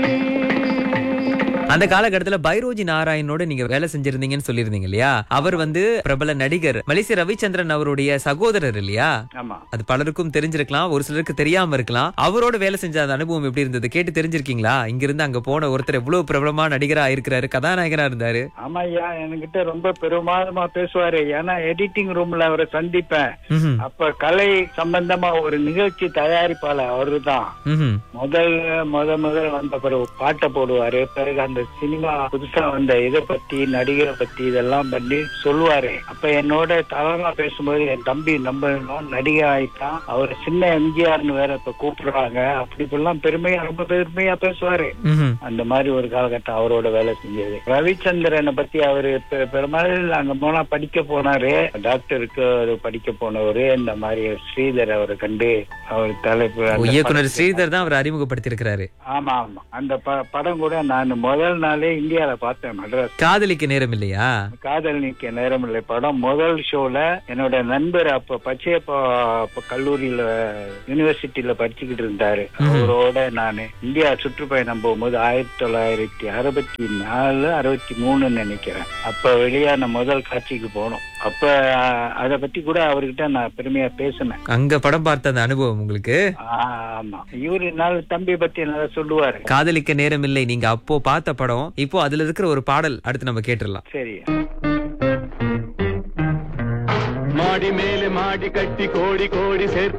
அந்த காலகட்டத்துல பைரோஜி நாராயணோட நீங்க வேலை செஞ்சிருந்தீங்கன்னு சொல்லியிருந்தீங்க இல்லையா அவர் வந்து பிரபல நடிகர் மலேசிய ரவிச்சந்திரன் அவருடைய சகோதரர் இல்லையா ஆமா அது பலருக்கும் தெரிஞ்சிருக்கலாம் ஒரு சிலருக்கு தெரியாம இருக்கலாம் அவரோட வேலை செஞ்ச அந்த அனுபவம் எப்படி இருந்தது கேட்டு தெரிஞ்சிருக்கீங்களா இங்க இருந்து அங்க போன ஒருத்தர் எவ்வளவு பிரபலமா நடிகரா இருக்கிறாரு கதாநாயகனா இருந்தாரு ஆமா ஐயா என்கிட்ட ரொம்ப பெருமாதமா பேசுவாரு ஏன்னா எடிட்டிங் ரூம்ல அவரை சந்திப்பேன் ம்ஹும். அப்ப கலை சம்பந்தமா ஒரு நிகழ்ச்சி தயாரிப்பாளர் அவருதான் ம்ஹும். முதல் முத முதல் வந்த பிறகு பாட்டை போடுவாரு பிறகு அந்த சினிமா புதுசா வந்த இதை பத்தி நடிகரை பத்தி இதெல்லாம் பண்ணி சொல்லுவாரு அப்ப என்னோட தவறா பேசும்போது என் தம்பி நம்பணும் நடிகை ஆயிட்டான் அவர் சின்ன எம்ஜிஆர்னு வேற இப்ப கூப்பிடுறாங்க அப்படி இப்படிலாம் பெருமையா ரொம்ப பெருமையா பேசுவாரு ம்ஹும். அந்த மாதிரி ஒரு காலகட்டம் அவரோட வேலை செஞ்சது ரவிச்சந்திரனை பத்தி அவரு பெ- பெரும்பாலும் அங்க போனா படிக்க போனாரு டாக்டருக்கு அவரு படிக்க போனவரு இந்த மாதிரி ஸ்ரீதர் அவரை கண்டு அவர் தலைப்பு ஓ, அந்த இயக்குனர் ஸ்ரீதர் தான் அவர் அறிமுகப்படுத்தி இருக்கிறாரு ஆமா ஆமா அந்த ப- படம் கூட நான் முதல் நாளே இந்தியால பார்த்தேன் மெட்ராஸ் காதலிக்க நேரம் இல்லையா காதல் நிக்க நேரம் இல்லை படம் முதல் ஷோல என்னோட நண்பர் அப்ப பச்சையப்பா அப்ப கல்லூரியில யூனிவர்சிட்டியில படிச்சுக்கிட்டு இருந்தாரு அவரோட நான் இந்தியா சுற்றுப்பயணம் போகும்போது ஆயிரத்தி தொள்ளாயிரத்தி அறுபத்தி நாலு அறுபத்தி மூணுன்னு நினைக்கிறேன் அப்ப வெளியான முதல் காட்சிக்கு போனோம் அப்ப அத பத்தி கூட அவர்கிட்ட நான் பெருமையா பேசினேன் அங்க படம் பார்த்த அந்த அனுபவம் உங்களுக்கு ஆமா இவரு நாள் தம்பியை பத்தி நல்லா சொல்லுவாரு காதலிக்க நேரம் இல்லை நீங்க அப்போ பார்த்த படம் இப்போ அதுல இருக்கிற ஒரு பாடல் அடுத்து நம்ம கேட்டுடலாம் சரி மாடி மேலே மாடி கட்டி கோடி கோடி சேர்த்து